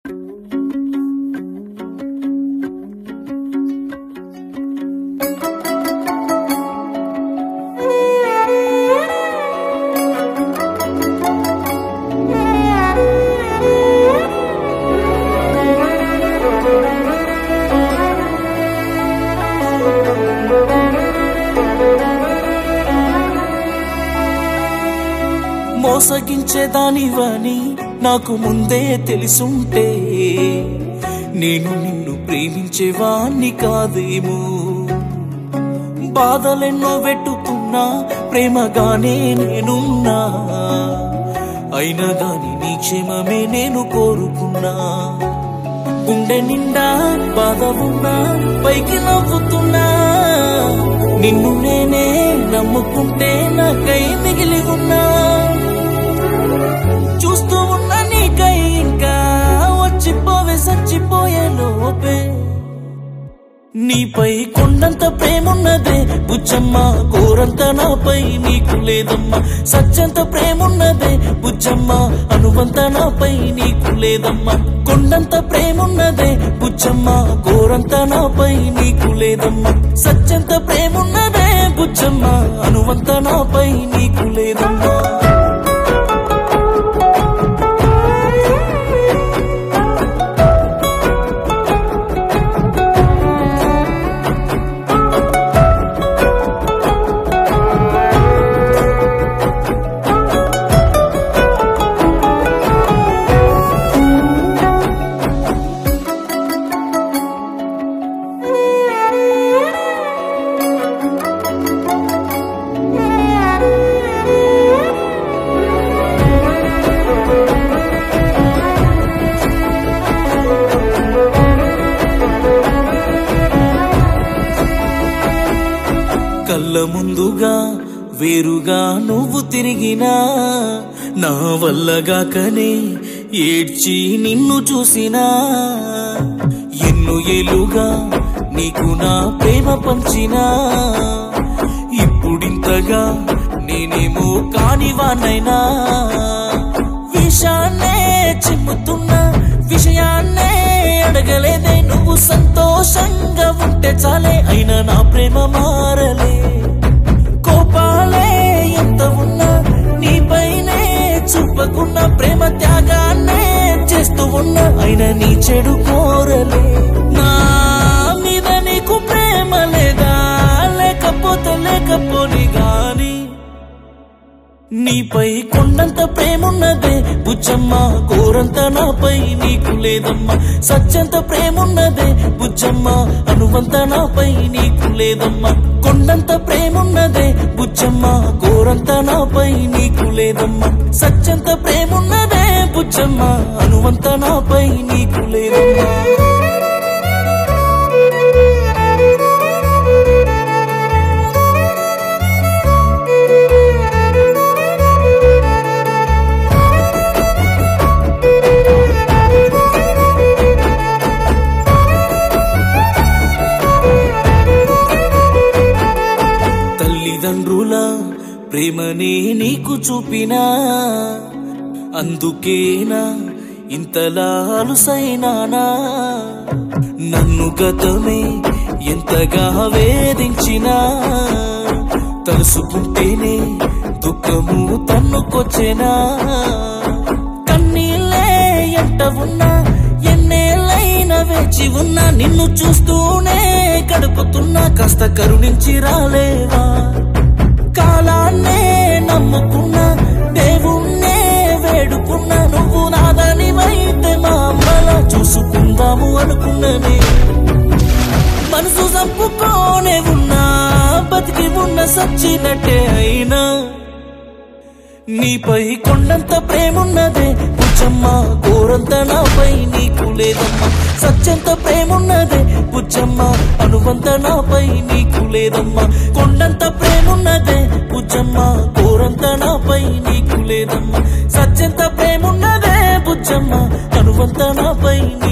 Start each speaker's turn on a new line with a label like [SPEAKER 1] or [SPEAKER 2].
[SPEAKER 1] మోసగించేదానివని నాకు ముందే తెలుసుంటే నేను నిన్ను ప్రేమించేవాణ్ణి కాదేమో బాధలెన్నో వెట్టుకున్నా ప్రేమగానే నేనున్నా అయినా గాని నీ క్షేమమే నేను కోరుకున్నా గుండె నిండా బాధ ఉన్నా పైకి నవ్వుతున్నా నిన్ను నేనే నమ్ముకుంటే నాకై మిగిలి ఉన్నా చూస్తూ ఉన్న నీకై ఇంకా వచ్చిపోవే సచ్చిపోయే లోపే నీపై కొండంత ప్రేమున్నదే బుచ్చమ్మ కోరంత నాపై నీకు లేదమ్మా సత్యంత ప్రేమున్నదే బుచ్చమ్మ అనువంత నాపై నీకు లేదమ్మా కొండంత ప్రేమున్నదే బుచ్చమ్మ కోరంత నాపై నీకు లేదమ్మా సత్యంత ప్రేమున్నదే బుచ్చమ్మ అనువంత నాపై నీకు లేదమ్మా కళ్ళ ముందుగా వేరుగా నువ్వు తిరిగినా నా వల్లగాకనే ఏడ్చి నిన్ను చూసినా ఎన్ను ఏలుగా నీకు నా ప్రేమ పంచినా ఇప్పుడింతగా నేనేమో కానివానైనా విషాన్నే చిమ్ముతున్నా విషయాన్నే అడగలేదే నువ్వు సంతోషంగా ఉంటే చాలే అయినా నా ప్రేమ మారలే కోపాలే ఎంత ఉన్నా నీపైనే చూపకున్న ప్రేమ త్యాగాన్నే చేస్తూ ఉన్నా అయినా నీ చెడు కోరలే నా మీద నీకు ప్రేమ లేదా లేకపోతే లేకపోని గాని నీపై కొండంత ప్రేమున్నదే బుచ్చమ్మ కోరంత నాపై నీకు లేదమ్మా సత్యంత ప్రేమున్నదే బుచ్చమ్మ అనువంత నాపై నీకు లేదమ్మా కొండంత ప్రేమున్నదే బుచ్చమ్మ కోరంత నాపై నీకు లేదమ్మా సత్యంత ప్రేమున్నదే బుచ్చమ్మ అనువంత నాపై నీకు లేదమ్మా తల్లిదండ్రుల ప్రేమనే నీకు చూపినా అందుకేనా ఇంతలా అలుసైనానా నన్ను గతమే ఎంతగా వేధించినా తలుసుకుంటేనే దుఃఖము తన్నుకొచ్చేనా కన్నీళ్ళే ఎంట ఉన్నా ఎన్నేళ్ళైన వేచి ఉన్నా నిన్ను చూస్తూనే గడుపుతున్నా కాస్త కరుణించి రాలేవా కాలాన్నే నమ్ముకున్నా దేవుణ్ణే వేడుకున్నా నువ్వు నాదనివైతే మా అమ్మలా చూసుకుందాము అనుకున్ననే మనసు చంపుకోనే ఉన్నా బతికి ఉన్న సచ్చినట్టే అయినా నీపై కొండంత ప్రేమున్నదే పుచ్చమ్మ కోరంత నాపై నీకు లేదమ్మా సత్యంత ప్రేమున్నదే పుచ్చమ్మ అనువంత నాపై నీకు లేదమ్మా కొండంత ప్రేమున్నదే పుచ్చమ్మ కోరంత నాపై నీకు లేదమ్మా సత్యంత ప్రేమున్నదే పుచ్చమ్మ అనువంత నాపై